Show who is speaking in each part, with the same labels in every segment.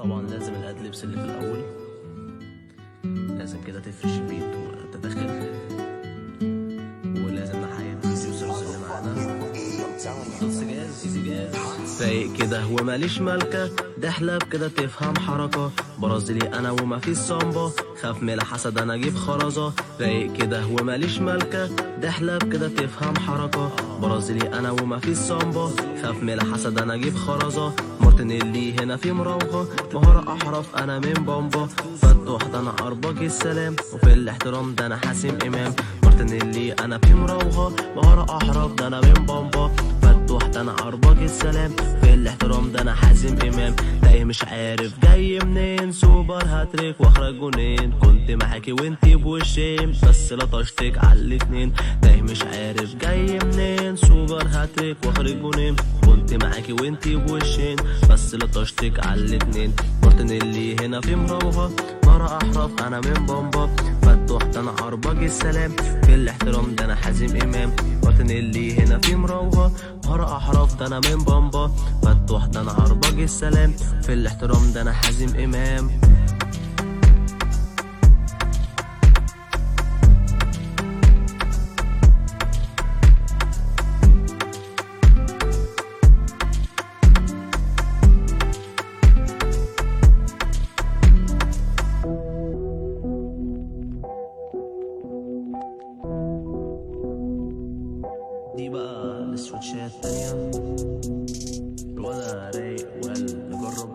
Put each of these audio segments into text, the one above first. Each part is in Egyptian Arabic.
Speaker 1: طبعا لازم الادلبس اللي في الاول لازم كده تفرش البيت وتدخل ولازم نحيي البروديوسرز اللي معانا بص جاز ايزي جاز فايق كده وماليش مالكة دحلب كده تفهم حركة برازيلي انا وما في الصامبا خاف من الحسد انا اجيب خرزة رايق كده وماليش مالكة دحلب كده تفهم حركة برازيلي انا وما في الصامبا خاف من الحسد انا اجيب خرزة مارتينيلي هنا في مراوغة مهارة احرف انا من بامبا فتوح ده انا ارباك السلام وفي الاحترام ده انا حاسم امام مارتينيلي انا في مراوغة مهارة احرف ده انا من بامبا فتوح ده انا ارباك السلام في الاحترام ده انا حازم امام تايه مش عارف جاي منين سوبر هاتريك واخرج جونين كنت معاكي وانتي بوشين بس لطشتك على الاتنين تايه مش عارف جاي منين سوبر هاتريك واخرج جونين كنت معاكي وانتي بوشين بس لطشتك على الاتنين مارتينيلي هنا في مراوغة نار احرف انا من بامبا فتوح ده انا ارباج السلام في الاحترام ده انا حازم امام مارتينيلي هنا في مراوغة نار احرف ده انا من بامبا فتوح ده انا ارباج السلام في الاحترام ده انا حازم امام دي بقى السويتشات التانية الولا رايق وقال نجرب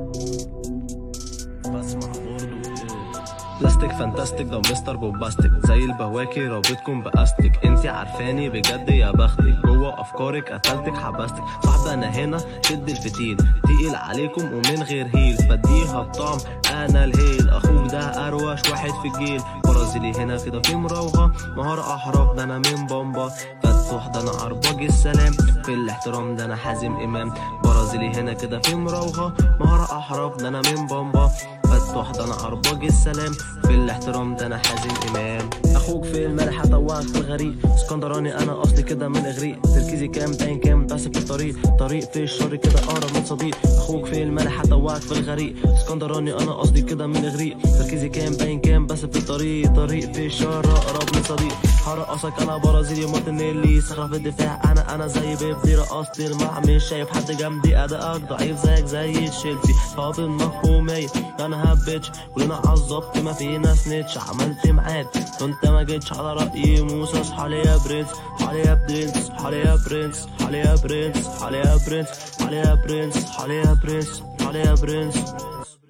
Speaker 1: بسمع برضو بلاستيك فانتاستيك ده مستر بومباستيك زي البواكي رابطكم باستيك انتي عارفاني بجد يا بختك جوه افكارك قتلتك حبستك صاحب انا هنا شد الفتيل تقيل عليكم ومن غير هيل بديها بطعم انا الهيل اخوك ده اروش واحد في الجيل برازيلي هنا كده في مراوغه مهارة احرف ده انا من بامبا فتوح ده انا عرباج السلام في الاحترام ده انا حازم امام برازيلي هنا كده في مراوغه مهارة احرف ده انا من بامبا فتوح ده انا عرباج السلام في الاحترام ده انا حازم امام اخوك في الملح هطوعك في الغريق اسكندراني انا اصلي كده من اغريق تركيزي كام باين كام بحسب الطريق طريق في الشر كده اقرب من صديق اخوك في الملح هطوعك في الغريق اسكندراني انا اصلي كده من اغريق تركيزي كام باين كام بس في الطريق طريق في الشر اقرب من صديق هرقصك انا برازيلي مارتينيلي صخرة في الدفاع انا انا زي بيبدي رقصت الملعب مش شايف حد جنبي ادائك ضعيف زيك زي تشيلسي فاضي المفهومية انا هبتش كلنا عالظبط ما فينا سنيتش عملت معاك وانت ما جيتش على رأي موسى اصحى لي يا برنس اصحى لي يا برنس اصحى لي يا برنس اصحى لي يا برنس اصحى لي يا برنس اصحى لي يا برنس اصحى لي يا برنس اصحى لي يا برنس